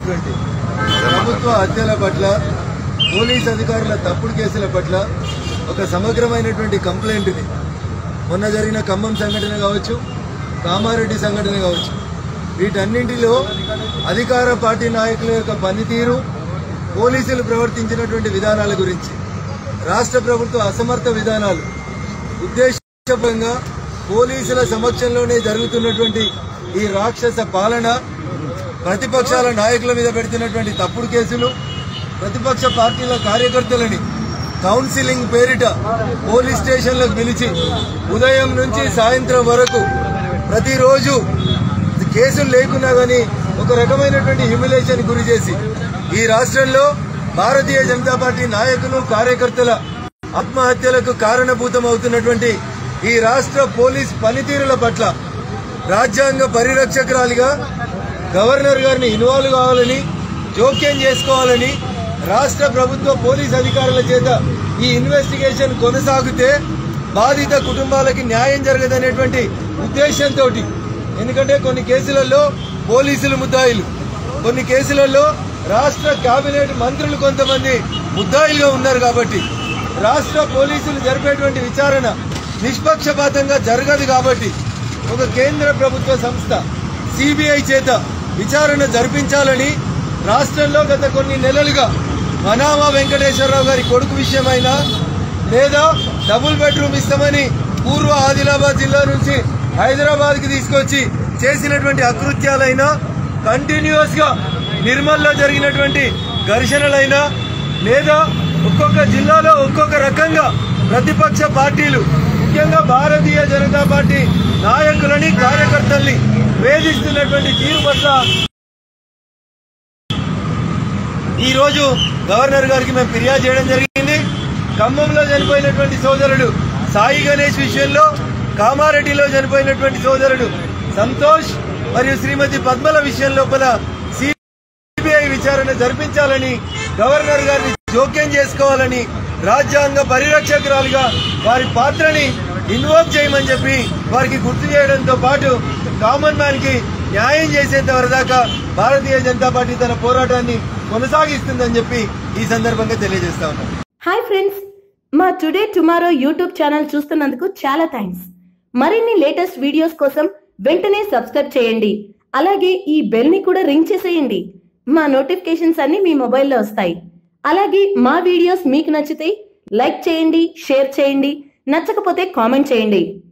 ఉన్నటువంటి ప్రభుత్వ హత్యల పట్ల పోలీస్ అధికారుల తప్పుడు కేసుల పట్ల ఒక సమగ్రమైనటువంటి కంప్లైంట్ ఇది మొన్న జరిగిన ఖమ్మం సంఘటన కావచ్చు కామారెడ్డి సంఘటన కావచ్చు వీటన్నింటిలో అధికార పార్టీ నాయకుల యొక్క పనితీరు పోలీసులు ప్రవర్తించినటువంటి విధానాల గురించి రాష్ట్ర ప్రభుత్వ అసమర్థ విధానాలు ఉద్దేశపరంగా పోలీసుల సమక్షంలోనే జరుగుతున్నటువంటి ఈ రాక్షస పాలన ప్రతిపక్షాల నాయకుల మీద పెడుతున్నటువంటి తప్పుడు కేసులు ప్రతిపక్ష పార్టీల కార్యకర్తలని కౌన్సిలింగ్ పేరిట పోలీస్ స్టేషన్లకు పిలిచి ఉదయం నుంచి సాయంత్రం వరకు ప్రతిరోజు కేసులు లేకున్నా గానీ ఒక రకమైనటువంటి హ్యూమిలేషన్ గురి చేసి ఈ రాష్ట్రంలో భారతీయ జనతా పార్టీ నాయకులు కార్యకర్తల ఆత్మహత్యలకు కారణభూతం అవుతున్నటువంటి ఈ రాష్ట్ర పోలీస్ పనితీరుల పట్ల రాజ్యాంగ పరిరక్షకురాలిగా గవర్నర్ గారిని ఇన్వాల్వ్ కావాలని జోక్యం చేసుకోవాలని రాష్ట్ర ప్రభుత్వ పోలీస్ అధికారుల చేత ఈ ఇన్వెస్టిగేషన్ కొనసాగితే బాధిత కుటుంబాలకి న్యాయం జరగదనేటువంటి ఉద్దేశంతో ఎందుకంటే కొన్ని కేసులలో పోలీసులు ముద్దాయిలు కొన్ని కేసులలో రాష్ట్ర కేబినెట్ మంత్రులు కొంతమంది ముద్దాయిలుగా ఉన్నారు కాబట్టి రాష్ట్ర పోలీసులు జరిపేటువంటి విచారణ నిష్పక్షపాతంగా జరగదు కాబట్టి ఒక కేంద్ర ప్రభుత్వ సంస్థ సిబిఐ చేత విచారణ జరిపించాలని రాష్ట్రంలో గత కొన్ని నెలలుగా మనామా వెంకటేశ్వరరావు గారి కొడుకు విషయమైనా లేదా డబుల్ బెడ్రూమ్ ఇస్తామని పూర్వ ఆదిలాబాద్ జిల్లా నుంచి హైదరాబాద్ కి తీసుకొచ్చి చేసినటువంటి అకృత్యాలైనా కంటిన్యూస్ గా నిర్మల్లో జరిగినటువంటి ఘర్షణలైనా లేదా ఒక్కొక్క జిల్లాలో ఒక్కొక్క రకంగా ప్రతిపక్ష పార్టీలు ముఖ్యంగా భారతీయ జనతా పార్టీ నాయకులని కార్యకర్తల్ని వేధిస్తున్నటువంటి తీరు పట్ల ఈ రోజు గవర్నర్ గారికి మేము ఫిర్యాదు చేయడం జరిగింది ఖమ్మంలో చనిపోయినటువంటి సోదరుడు సాయి గణేష్ విషయంలో కామారెడ్డిలో చనిపోయినటువంటి సోదరుడు సంతోష్ మరియు శ్రీమతి పద్మల విషయం లోపల సిబిఐ విచారణ జరిపించాలని గవర్నర్ గారిని జోక్యం చేసుకోవాలని రాజ్యాంగ పరిరక్షకురాలుగా వారి పాత్రని ఇన్వాల్వ్ చేయమని చెప్పి వారికి గుర్తు చేయడంతో పాటు కామన్ మ్యాన్ కి న్యాయం చేసేంత వరదాకా భారతీయ జనతా పార్టీ తన పోరాటాన్ని కొనసాగిస్తుందని చెప్పి ఈ సందర్భంగా తెలియజేస్తా ఉన్నాను హాయ్ ఫ్రెండ్స్ మా టుడే టుమారో యూట్యూబ్ ఛానల్ చూస్తున్నందుకు చాలా థ్యాంక్స్ మరిన్ని లేటెస్ట్ వీడియోస్ కోసం వెంటనే సబ్స్క్రైబ్ చేయండి అలాగే ఈ బెల్ ని కూడా రింగ్ చేసేయండి మా నోటిఫికేషన్స్ అన్ని మీ మొబైల్లో వస్తాయి అలాగే మా వీడియోస్ మీకు నచ్చితే లైక్ చేయండి షేర్ చేయండి నచ్చకపోతే కామెంట్ చేయండి